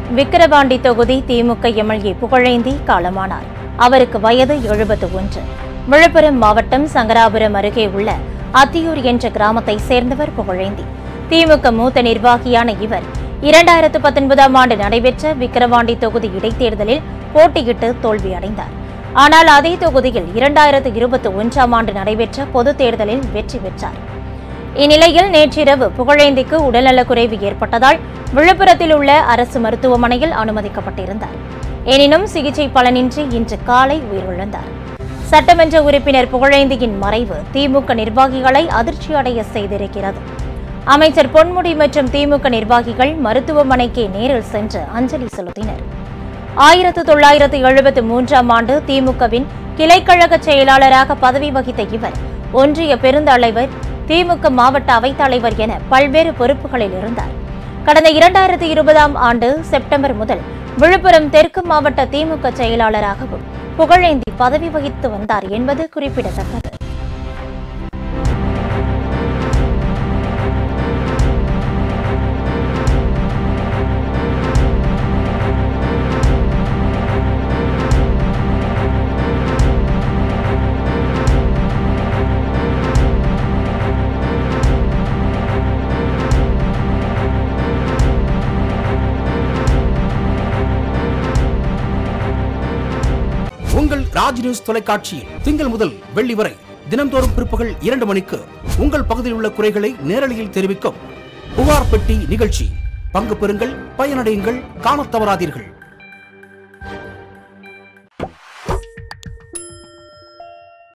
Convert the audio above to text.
விக்கிரவாண்டி தொகுதி திமுக எம்எல்ஏ புகழேந்தி காலமானார் அவருக்கு வயது எழுபத்து ஒன்று விழுப்புரம் மாவட்டம் சங்கராபுரம் அருகே உள்ள அத்தியூர் என்ற கிராமத்தை சேர்ந்தவர் புகழேந்தி திமுக மூத்த நிர்வாகியான இவர் இரண்டாயிரத்து பத்தொன்பதாம் ஆண்டு நடைபெற்ற விக்கிரவாண்டி தொகுதி இடைத்தேர்தலில் போட்டியிட்டு தோல்வியடைந்தார் ஆனால் அதே தொகுதியில் இரண்டாயிரத்து இருபத்தி ஒன்றாம் ஆண்டு நடைபெற்ற பொதுத் தேர்தலில் வெற்றி பெற்றார் இந்நிலையில் நேற்றிரவு புகழேந்திக்கு உடல்நலக்குறைவு ஏற்பட்டதால் விழுப்புரத்தில் உள்ள அரசு மருத்துவமனையில் அனுமதிக்கப்பட்டிருந்தார் எனினும் சிகிச்சை பலனின்றி இன்று காலை உயிரிழந்தார் சட்டமன்ற உறுப்பினர் புகழேந்தியின் மறைவு திமுக நிர்வாகிகளை அதிர்ச்சியடைய செய்திருக்கிறது அமைச்சர் பொன்முடி மற்றும் திமுக நிர்வாகிகள் மருத்துவமனைக்கு நேரில் சென்று அஞ்சலி செலுத்தினர் ஆயிரத்து தொள்ளாயிரத்து எழுபத்து மூன்றாம் ஆண்டு திமுகவின் கிளைக்கழக செயலாளராக பதவி வகித்த இவர் ஒன்றிய பெருந்தலைவர் திமுக மாவட்ட அவைத்தலைவர் என பல்வேறு பொறுப்புகளில் இருந்தார் கடந்த இரண்டாயிரத்து இருபதாம் ஆண்டு செப்டம்பர் முதல் விழுப்புரம் தெற்கு மாவட்ட திமுக செயலாளராகவும் புகழேந்தி பதவி வகித்து வந்தார் என்பது குறிப்பிடத்தக்கது உங்கள் ராஜ் நியூஸ் தொலைக்காட்சியில் திங்கள் முதல் வெள்ளி வரை தினம்தோறும் பிற்பகல் இரண்டு மணிக்கு உங்கள் பகுதியில் உள்ள குறைகளை நேரலையில் தெரிவிக்கும் புகார் பெட்டி நிகழ்ச்சி பங்கு பெறுங்கள் பயனடையுங்கள் காணத் தவறாதீர்கள்